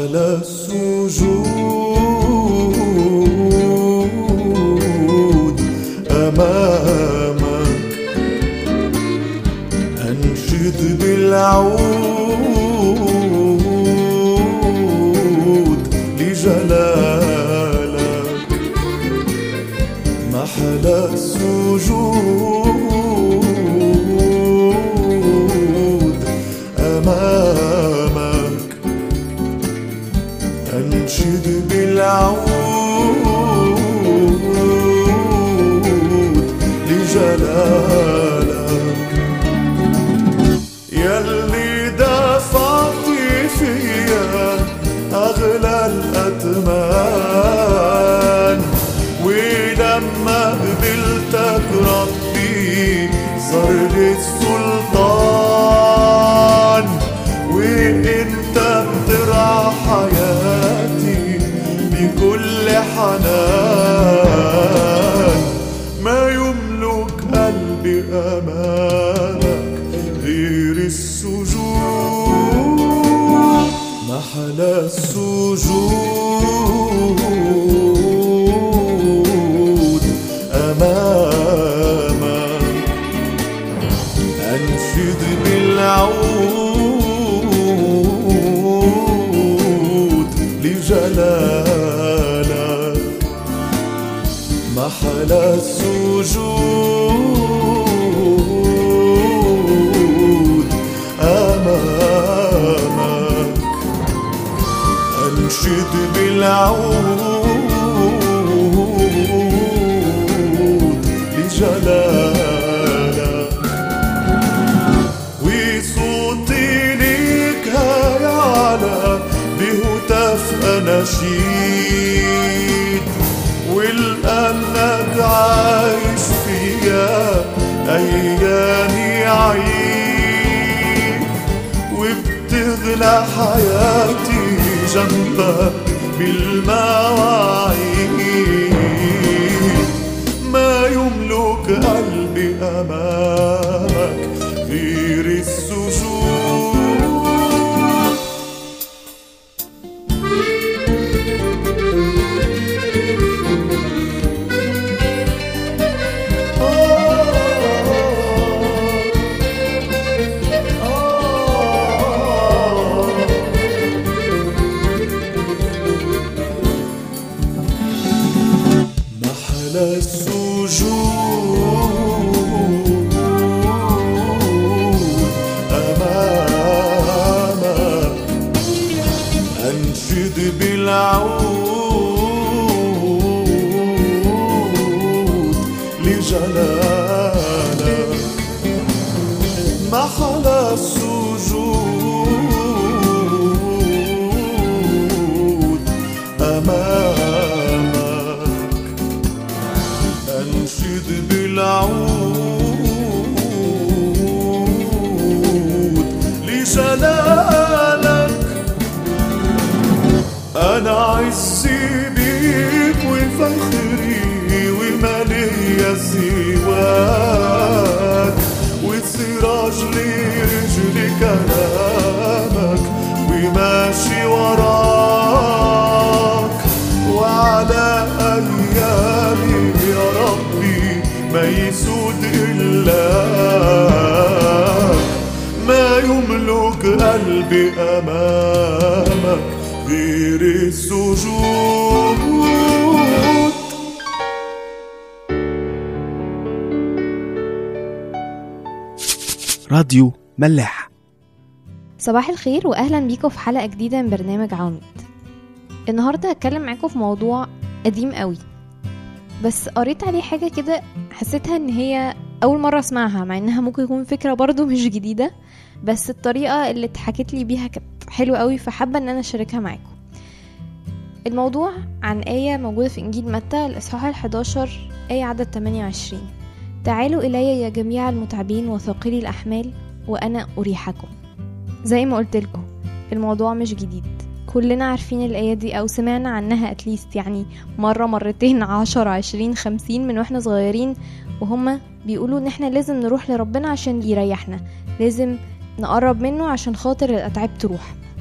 محل السجود أمامك أنشد بالعود لجلالك محل السجود أمامك أنشد بالعود لجلالك يلي دفعت فيا أغلى الأثمان ولما قبلتك ربي صار لي السلطان وانت بترعى حياتي بكل حنان ما يملك قلبي أمامك غير السجود محل السجود أمامك أنشد بالعود لجلالك محل السجود أمامك أنشد بالعود لجلالك وصوتي ليك هيعلى بهتاف أناشيد ولأنك عايش فيا أيامي عيد وبتغلى حياتي جنبك بالمواعيد ما يملك قلبي أمامك غير السجود محل السجود أمامك أنشد بالعود لجلالك محل السجود أمامك أنشد بالعود لجلالك أنا عزي بيك وفخري ومالي سواك وسراج لرجلي كلامك وماشي وراك وعلى أيامي يا ربي ما يسود إلاك ما يملك قلبي أمامك غير السجود راديو ملاح صباح الخير واهلا بيكم في حلقه جديده من برنامج عواميد النهارده هتكلم معاكم في موضوع قديم قوي بس قريت عليه حاجه كده حسيتها ان هي اول مره اسمعها مع انها ممكن يكون فكره برضو مش جديده بس الطريقه اللي اتحكت لي بيها كانت حلوه قوي فحابه ان انا اشاركها معاكم الموضوع عن آية موجودة في إنجيل متى الإصحاح ال11 آية عدد 28 تعالوا إلي يا جميع المتعبين وثقيلي الأحمال وأنا أريحكم زي ما قلت لكم الموضوع مش جديد كلنا عارفين الآية دي أو سمعنا عنها أتليست يعني مرة مرتين عشر عشرين خمسين من واحنا صغيرين وهما بيقولوا إن احنا لازم نروح لربنا عشان يريحنا لازم نقرب منه عشان خاطر الأتعاب تروح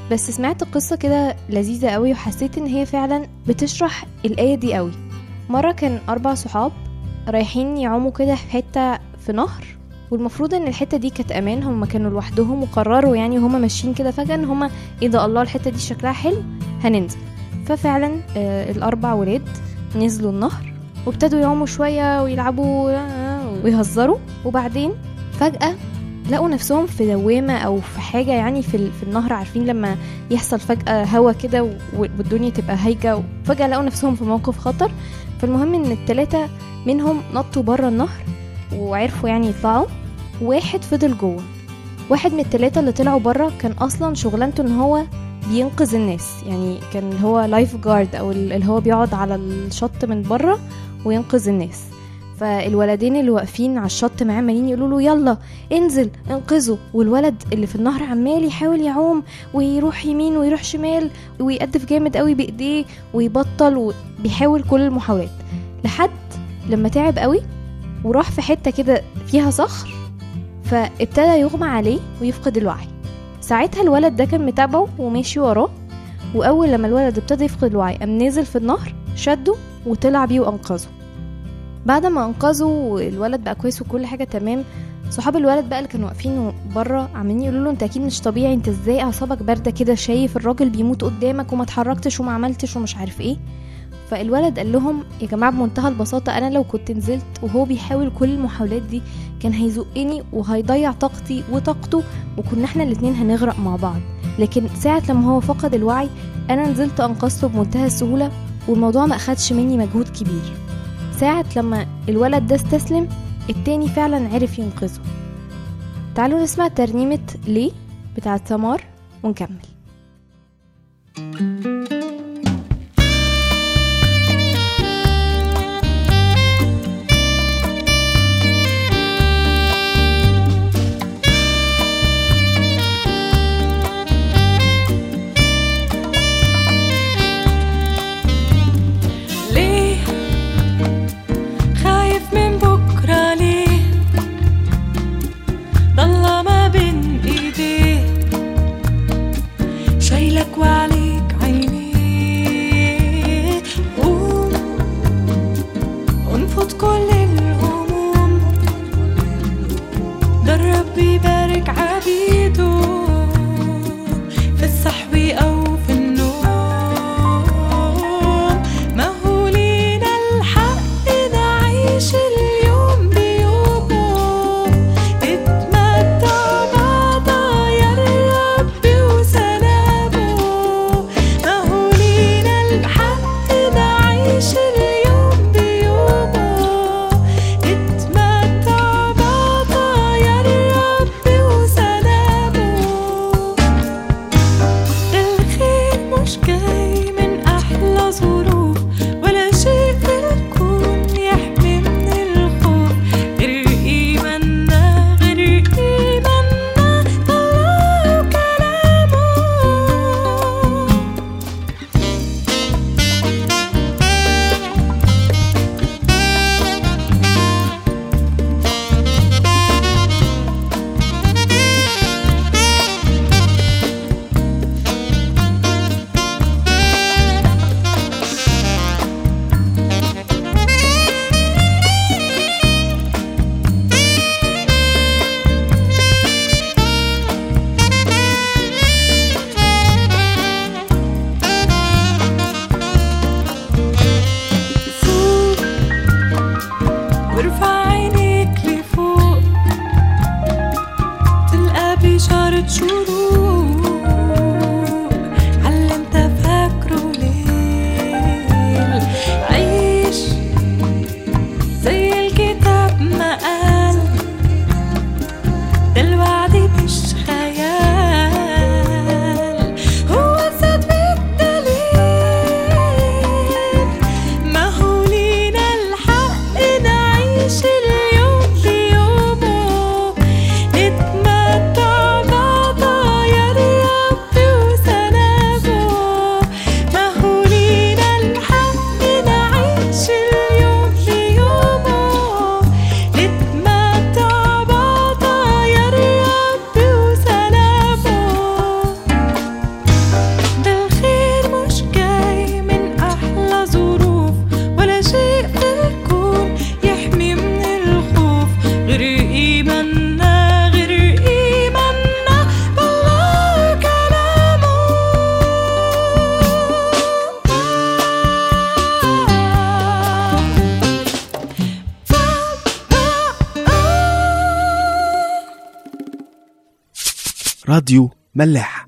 بس سمعت قصة كده لذيذة قوي وحسيت ان هي فعلا بتشرح الآية دي قوي مرة كان أربع صحاب رايحين يعوموا كده في حتة في نهر والمفروض ان الحتة دي كانت امان هم كانوا لوحدهم وقرروا يعني وهم ماشيين كده فجأة ان هم ايه ده الله الحتة دي شكلها حلو هننزل ففعلا آه الأربع ولاد نزلوا النهر وابتدوا يعوموا شوية ويلعبوا آه، ويهزروا وبعدين فجأة لقوا نفسهم في دوامة أو في حاجة يعني في, ال- في النهر عارفين لما يحصل فجأة هوا كده و- والدنيا تبقى هايجة وفجأة لقوا نفسهم في موقف خطر فالمهم إن التلاتة منهم نطوا بره النهر وعرفوا يعني يطلعوا واحد فضل جوه واحد من التلاتة اللي طلعوا بره كان أصلا شغلانته إن هو بينقذ الناس يعني كان هو لايف جارد أو ال- اللي هو بيقعد على الشط من بره وينقذ الناس فالولدين اللي واقفين على الشط معاه عمالين يقولوا له يلا انزل انقذه والولد اللي في النهر عمال يحاول يعوم ويروح يمين ويروح شمال ويقدف جامد قوي بايديه ويبطل وبيحاول كل المحاولات لحد لما تعب قوي وراح في حته كده فيها صخر فابتدى يغمى عليه ويفقد الوعي ساعتها الولد ده كان متابعه وماشي وراه واول لما الولد ابتدى يفقد الوعي قام نازل في النهر شده وطلع بيه وانقذه بعد ما انقذه والولد بقى كويس وكل حاجه تمام صحاب الولد بقى اللي كانوا واقفين بره عمالين يقولوا له انت اكيد مش طبيعي انت ازاي اعصابك بارده كده شايف الراجل بيموت قدامك وما اتحركتش وما عملتش ومش عارف ايه فالولد قال لهم يا جماعه بمنتهى البساطه انا لو كنت نزلت وهو بيحاول كل المحاولات دي كان هيزقني وهيضيع طاقتي وطاقته وكنا احنا الاتنين هنغرق مع بعض لكن ساعة لما هو فقد الوعي انا نزلت انقذته بمنتهى السهولة والموضوع ما اخدش مني مجهود كبير ساعة لما الولد ده استسلم التاني فعلا عرف ينقذه تعالوا نسمع ترنيمة ليه بتاعت سمار ونكمل ليه خايف من بكرة ليه ضل ما بين ايديه شايلك وعليك عينيه قوم انفض كل الهموم ده الرب يبارك عبيده في السحب أو في النوم ما هو لينا الحق نعيش اليوم بيومه نتمتع بعطايا الرب وسلامه ما هو لينا الحق نعيش اليوم بيومه نتمتع بعطايا الرب وسلامه الخير مش جاي من أحلى ظروف ولا شيء في الكون يحمي من الخوف غير إيماننا غير إيماننا بالله وكلامه فوق وارفع عينيك لفوق تلقى بشارة شروق عاللي انت فاكره ليل عيش زي الكتاب ما قال ده الوعد مش خيال هو زاد بالدليل ما هو لينا الحق نعيش اليوم بيومه نتمتع بعطايا راديو ملاح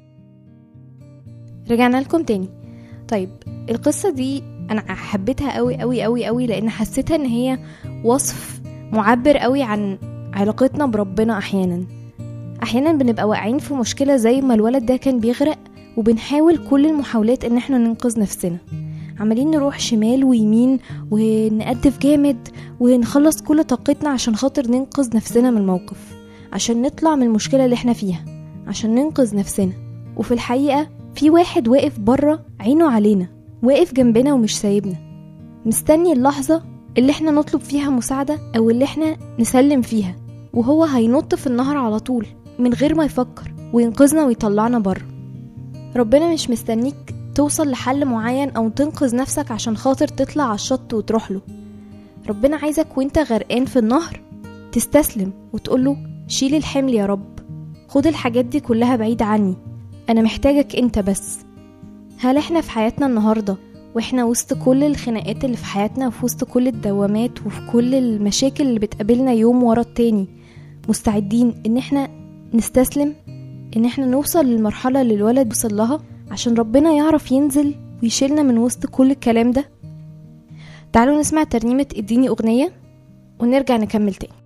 رجعنا لكم تاني طيب القصة دي أنا حبيتها قوي قوي قوي قوي لأن حسيتها إن هي وصف معبر قوي عن علاقتنا بربنا أحيانا أحيانا بنبقى واقعين في مشكلة زي ما الولد ده كان بيغرق وبنحاول كل المحاولات إن احنا ننقذ نفسنا عمالين نروح شمال ويمين ونقدف جامد ونخلص كل طاقتنا عشان خاطر ننقذ نفسنا من الموقف عشان نطلع من المشكلة اللي احنا فيها عشان ننقذ نفسنا وفي الحقيقة في واحد واقف بره عينه علينا واقف جنبنا ومش سايبنا مستني اللحظة اللي احنا نطلب فيها مساعدة أو اللي احنا نسلم فيها وهو هينط في النهر على طول من غير ما يفكر وينقذنا ويطلعنا بره ربنا مش مستنيك توصل لحل معين أو تنقذ نفسك عشان خاطر تطلع على الشط وتروح له ربنا عايزك وانت غرقان في النهر تستسلم وتقوله شيل الحمل يا رب خد الحاجات دي كلها بعيد عني أنا محتاجك أنت بس هل احنا في حياتنا النهاردة واحنا وسط كل الخناقات اللي في حياتنا وفي وسط كل الدوامات وفي كل المشاكل اللي بتقابلنا يوم ورا التاني مستعدين ان احنا نستسلم ان احنا نوصل للمرحلة اللي الولد وصل لها عشان ربنا يعرف ينزل ويشيلنا من وسط كل الكلام ده تعالوا نسمع ترنيمة اديني اغنية ونرجع نكمل تاني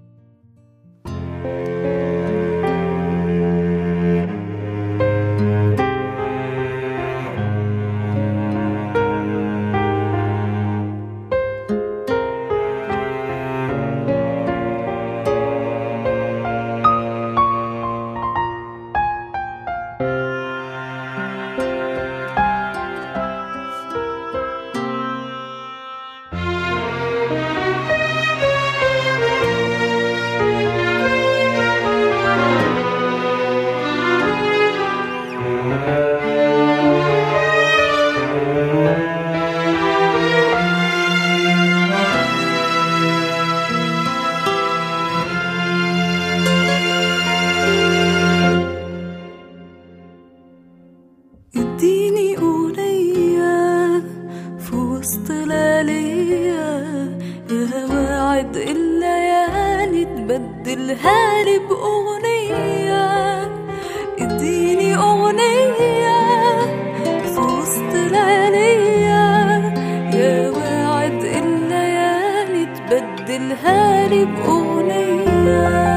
اديني أغنية في وسط ليالية يا واعد الليالي تبدلها لي بأغنية اديني أغنية في وسط ليالية يا واعد الليالي تبدلها لي بأغنية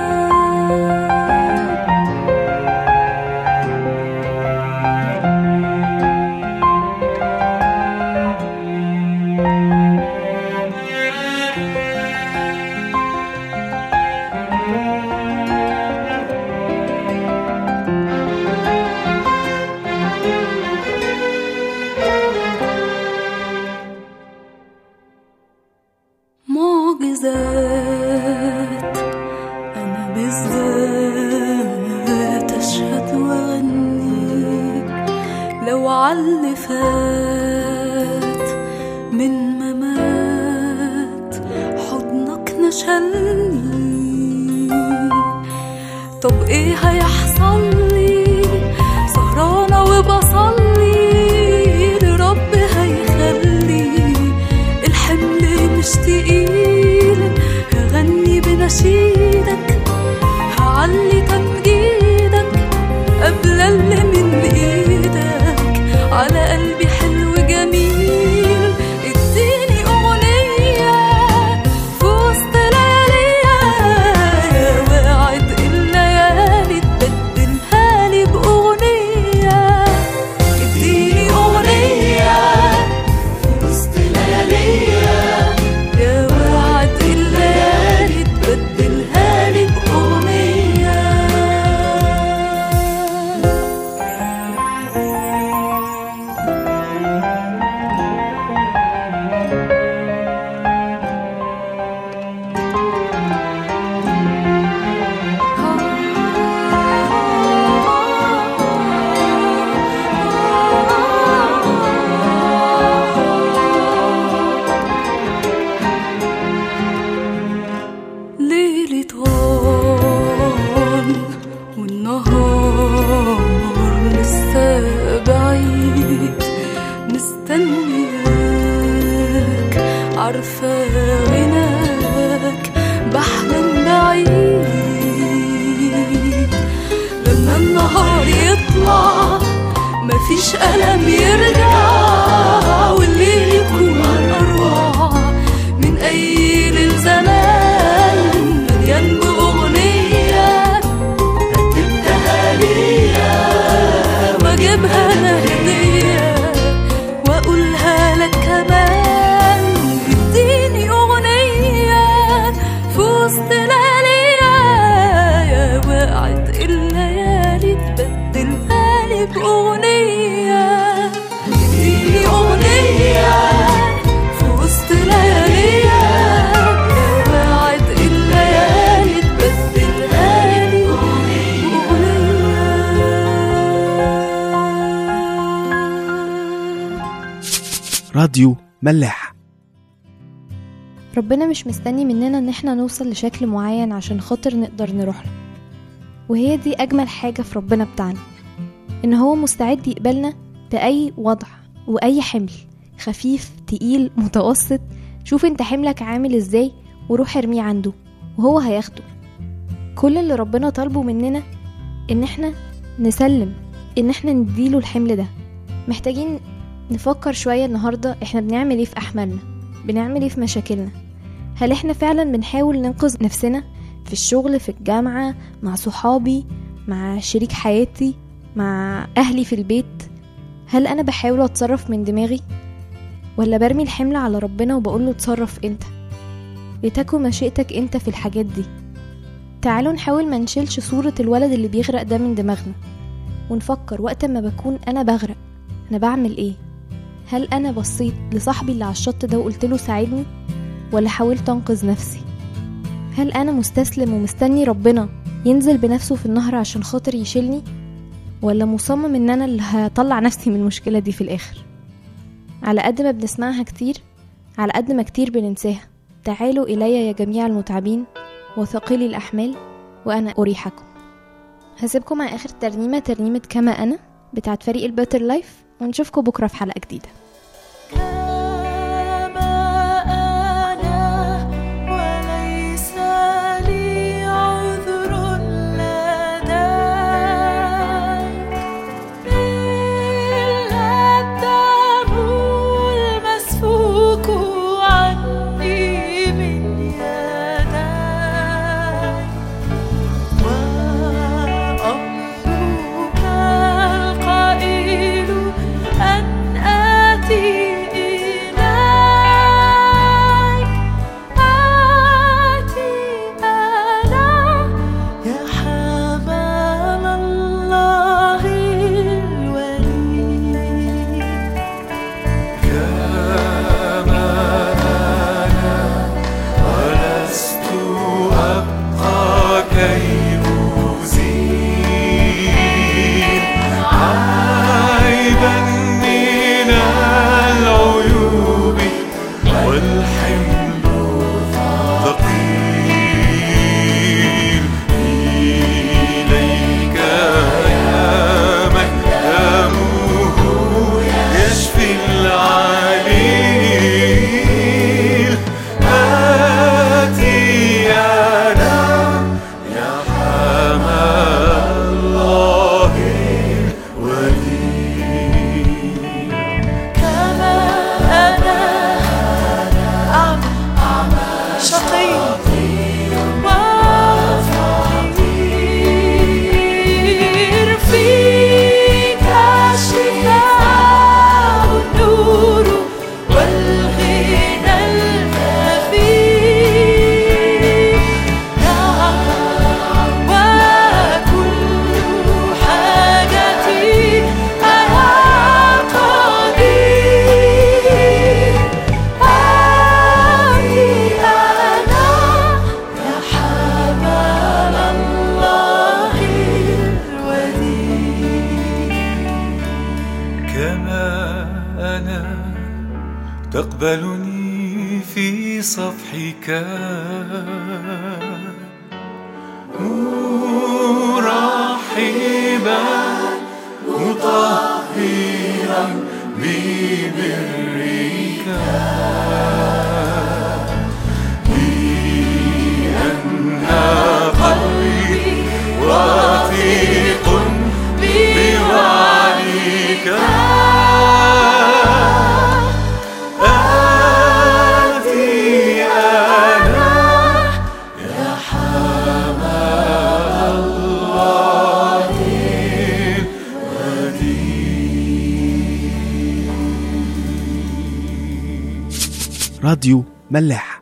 معجزات أنا بالذات أشهد وأغني لو عاللي فات من ممات حضنك نشلني طب ايه هيحصل لي سهرانة وبصلي لرب هيخلي الحمل مش تقيل هغني بنشيدك هعلي تمجيدك قبل اللي من ايدك على قلبي حلو جميل اديني اغنية في وسط لياليا يا واعد الليالي تبدلها لي باغنية اديني اغنية في وسط لياليا يا يطلع مفيش ألم يرجع والليل يكون أروع من أي ليل زمان مليان بأغنية رتبتها ليا واجيبها أنا هدية وأقولها لك كمان اديني أغنية في وسط لياليا يا وقعت الليالي تبدلها لي بأغنية اديني أغنية في وسط لياليا يا وقعت الليالي تبدلها لي بأغنية راديو ملاح ربنا مش مستني مننا ان احنا نوصل لشكل معين عشان خاطر نقدر نروح له وهي دي اجمل حاجة في ربنا بتاعنا ان هو مستعد يقبلنا بأي وضع وأي حمل خفيف تقيل متوسط شوف انت حملك عامل ازاي وروح ارميه عنده وهو هياخده كل اللي ربنا طالبه مننا ان احنا نسلم ان احنا نديله الحمل ده محتاجين نفكر شوية النهاردة احنا بنعمل ايه في أحمالنا بنعمل ايه في مشاكلنا هل احنا فعلا بنحاول ننقذ نفسنا في الشغل في الجامعة مع صحابي مع شريك حياتي مع أهلي في البيت هل أنا بحاول أتصرف من دماغي ولا برمي الحمل على ربنا وبقوله اتصرف انت لتكن مشيئتك انت في الحاجات دي تعالوا نحاول ما نشيلش صورة الولد اللي بيغرق ده من دماغنا ونفكر وقت ما بكون أنا بغرق أنا بعمل ايه هل أنا بصيت لصاحبي اللي على الشط ده وقلت له ساعدني ولا حاولت أنقذ نفسي هل أنا مستسلم ومستني ربنا ينزل بنفسه في النهر عشان خاطر يشيلني ولا مصمم ان انا اللي هطلع نفسي من المشكلة دي في الاخر على قد ما بنسمعها كتير على قد ما كتير بننساها تعالوا إلي يا جميع المتعبين وثقيلي الأحمال وأنا أريحكم هسيبكم مع آخر ترنيمة ترنيمة كما أنا بتاعت فريق الباتر لايف ونشوفكم بكرة في حلقة جديدة كما أنا وليس لي عذر لديك إلا الدم المسفوك عني من يديك وأمرك القائل أن آتي إليك آتي أنا يا حمام الله الولي ولست أبقى كي أزيل عيبا من العيوب والحمل ثقيل إليك يا من دمه يشفي العليل آتي أنا يا حمام الله الولي كما أنا أعمى شقي وفقير فيك الشفاء النور والغنى الكفيل نعم وكل حاجتي أنا قدير آتي أنا يا حمام الله الوديع كما أنا تقبلني في صفحك مرحبا مطهرا ببرك لأن قلبي واثق بوعدك راديو ملاح